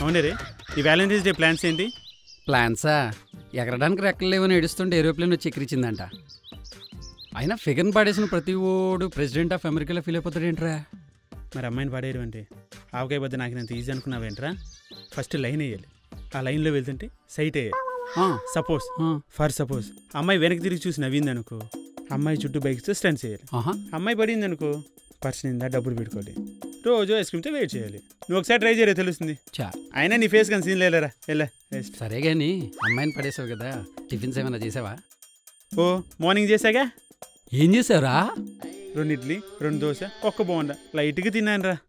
అవునే రే ఈ Valentine's day plans ఏంటి ప్లాన్సా ఎగరడానికి రెక్కలు లేవని ఏడుస్తుంటే ఏరోప్లేన్ వచ్చి ఎక్కిరిచిందంట అయినా ఫిగర్ని పడేసిన ప్రతి ఓడు ప్రెసిడెంట్ ఆఫ్ అమెరికాలో ఫీల్ అయిపోతాడు ఏంట్రా మరి అమ్మాయిని పాడేయడం అంటే ఆవకాయ బద్ద నాకు ఇంత ఈజీ అనుకున్నావేంట్రా ఫస్ట్ లైన్ వేయాలి ఆ లైన్లో వెళ్తుంటే సైట్ వేయాలి సపోజ్ ఫర్ సపోజ్ అమ్మాయి వెనక్కి తిరిగి చూసి నవ్వింది అనుకో అమ్మాయి చుట్టూ బైక్స్ స్టన్స్ చేయాలి ఆహా అమ్మాయి పడింది అనుకో పర్స్ నిందా డబ్బులు పెట్టుకోవాలి రోజు ఐస్ క్రీమ్తో వెయిట్ చేయాలి నువ్వు ఒకసారి ట్రై చేయలే తెలుస్తుంది చా అయినా నీ ఫేస్ కానీ సీన్ లేరా వెళ్ళా వేస్ట్ సరే కానీ అమ్మాయిని పడేసావు కదా టిఫిన్స్ ఏమైనా చేసావా ఓ మార్నింగ్ చేశాగా ఏం చేసావురా రెండు ఇడ్లీ రెండు దోశ ఒక్క బోండా లైట్గా తిన్నాను రా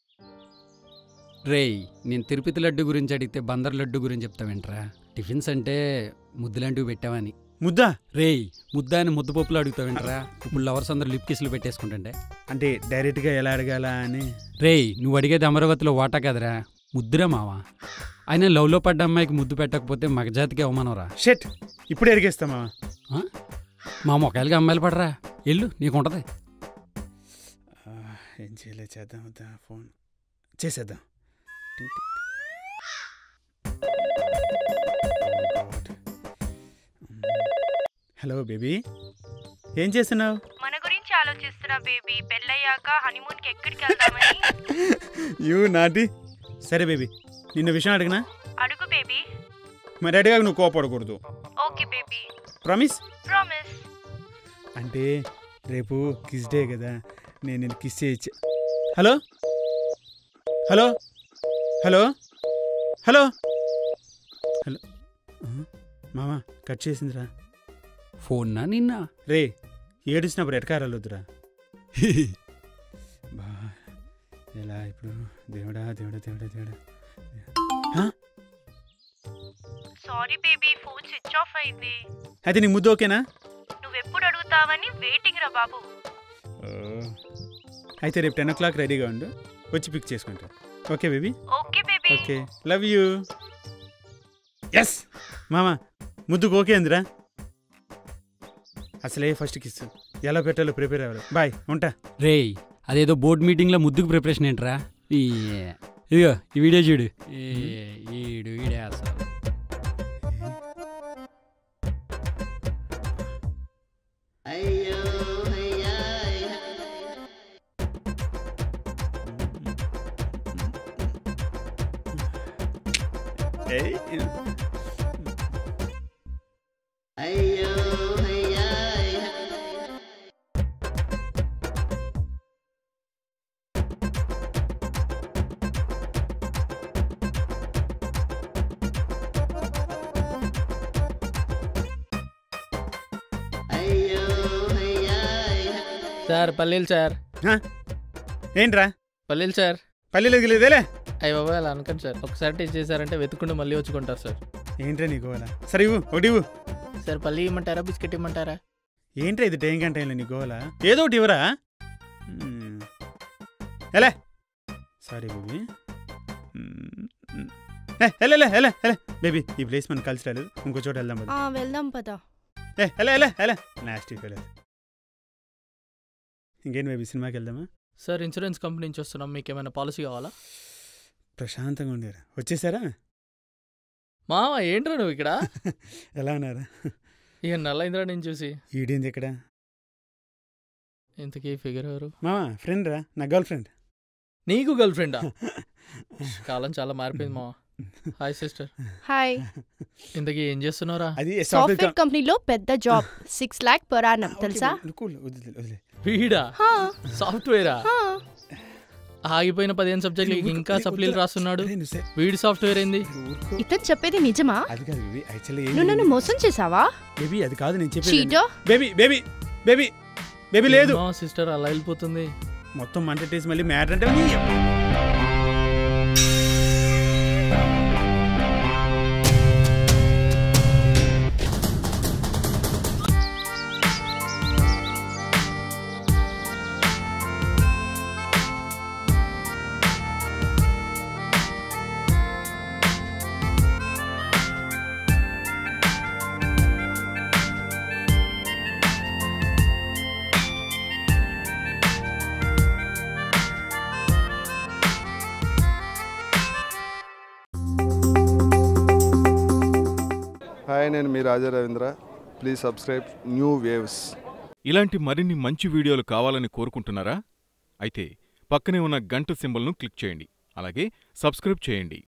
రేయ్ నేను తిరుపతి లడ్డు గురించి అడిగితే బందర్ లడ్డు గురించి చెప్తావేంట్రా టిఫిన్స్ అంటే ముద్దులాంటివి పెట్టావని ముద్దా రేయ్ ముద్ద అని ముద్దు పప్పులు అడుగుతావేంట్రా ఇప్పుడు లవర్స్ అందరూ లిప్ కిస్లు పెట్టేసుకుంటుంటే అంటే డైరెక్ట్గా ఎలా అడగాల అని రేయ్ నువ్వు అడిగేది అమరావతిలో వాటా కదరా ముద్దురా మావా ఆయన లవ్లో పడ్డ అమ్మాయికి ముద్దు పెట్టకపోతే మగజాతికి అవమానరా షెట్ ఇప్పుడు ఎరిగేస్తామా మా మొక్కలకి అమ్మాయిలు పడరా ఎల్లు నీకుంటది ఏం చేయలే చేద్దాం వద్దా ఫోన్ చేసేద్దాం టింగ్ టింగ్ హలో బేబీ ఏం చేస్తున్నావు మన గురించి ఆలోచిస్తున్నా బేబీ పెళ్ళయ్యాక హనీమూన్కి ఎక్కడికి వెళ్దామని యూ నాటి సరే బేబీ నిన్న విషయం అడిగినా అడుగు బేబీ మరి అడిగాక నువ్వు కోపడకూడదు ఓకే బేబీ ప్రామిస్ ప్రామిస్ అంటే రేపు కిస్ డే కదా నేను నేను కిస్ చేయొచ్చు hello hello hello hello hello ఆ, మామ కట్ చేసిందిరా ఫోన్నా నిన్న రే ఏడుస్తున్నప్పుడు ఎటకారాలొద్దురా బా ఎలా ఇప్పుడు దేవుడా దేవుడా దేవుడా దేవుడా sorry baby phone switch off అయింది అయితే నీ ముద్దు ఓకేనా నువ్వెప్పుడు అడుగుతావని వెయిటింగ్ రా బాబు ఓ. అయితే రేపు టెన్ ఓ క్లాక్ రెడీగా ఉండు వచ్చి పిక్ చేసుకుంటా okay baby okay baby okay love you yes మామా ముద్దుకు ఓకే అందిరా అసలే ఫస్ట్ కిస్ ఎలా పెట్టాలో ప్రిపేర్ అవ్వాలి బాయ్ ఉంటా రేయ్ అదేదో బోర్డ్ మీటింగ్లో ముద్దుకు ప్రిపరేషన్ ఏంట్రా ఈ ఇదిగో ఈ వీడియో చూడు ఈ ఈడు ఈడే అసలు ఏయ్. సార్ పల్లీలు సార్ హ? ఏంట్రా పల్లీలు సార్ పల్లెలు లేదేలే అయ్యి బాబాయ్ అలా అనకండి సార్ ఒకసారి టేస్ట్ చేశారంటే వెతుకుంటూ మళ్ళీ వచ్చుకుంటారు సార్ ఏంట్రా నీకు గోల సరే ఇవ్వు ఒకటి ఇవ్వు సార్ పల్లి ఇమ్మంటారా బిస్కెట్ ఇమ్మంటారా ఏంట్రా ఇది టైం గంట టైంలో నీ గోల ఏదో ఒకటి ఇవ్వరా మ్మ్. ఎలా సారీ బేబీ మ్మ్. ఏ, ఎలా ఎలా ఎలా ఎలా బేబీ ఈ ప్లేస్ మనకు కలిసి రాలేదు ఇంకో చోట వెళ్దాం పద. వెళ్దాం పదా ఏ ఎలా ఎలా ఎలా లాస్ట్ వెళ్ళదు ఇంకేం బేబీ సినిమాకి వెళ్దామా సార్ ఇన్సూరెన్స్ కంపెనీ నుంచి వస్తున్నాం మీకు ఏమైనా పాలసీ కావాలా ప్రశాంతంగా ఉండేరా వచ్చేసారా మావా ఏంట్రా నువ్వు ఇక్కడ ఎలా ఉన్నారా ఇక నల్లైంద్రా నేను చూసి ఈడేంది ఇక్కడ ఇంతకీ ఫిగర్ ఎవరు మామా ఫ్రెండ్ రా నా గర్ల్ ఫ్రెండ్ నీకు గర్ల్ ఫ్రెండా కాలం చాలా మారిపోయింది మావా హాయ్ సిస్టర్ హాయ్ ఇంతకీ ఏం చేస్తున్నావురా అది సాఫ్ట్వేర్ కంపెనీలో పెద్ద job six lakh per annum తెలుసా వదిలే వీడా హా, సాఫ్ట్వేరా హా. ఆగిపోయిన పదిహేను సబ్జెక్టులు ఇంకా సప్లీలు రాస్తున్నాడు అరే, నువ్వు సే- వీడి సాఫ్ట్వేర్ ఏంది ఊరుకో. ఇతను చెప్పేది నిజమా అది కాదు బేబీ యాక్చువల్లీ నువ్వు నన్ను మోసం చేసావా బేబీ అది కాదు నేను చెప్పేది చీటో బేబీ బేబీ బేబీ బేబీ లేదు మా సిస్టర్ అలా వెళ్ళిపోతుంది మొత్తం మంట టేసి మళ్ళీ మ్యాటర్ అంటే నీ అబ్బ. హాయ్ నేను మీ Raja Ravindra please subscribe new waves ఇలాంటి మరిన్ని మంచి వీడియోలు కావాలని కోరుకుంటున్నారా అయితే పక్కనే ఉన్న గంట సింబల్ను క్లిక్ చేయండి అలాగే సబ్స్క్రైబ్ చేయండి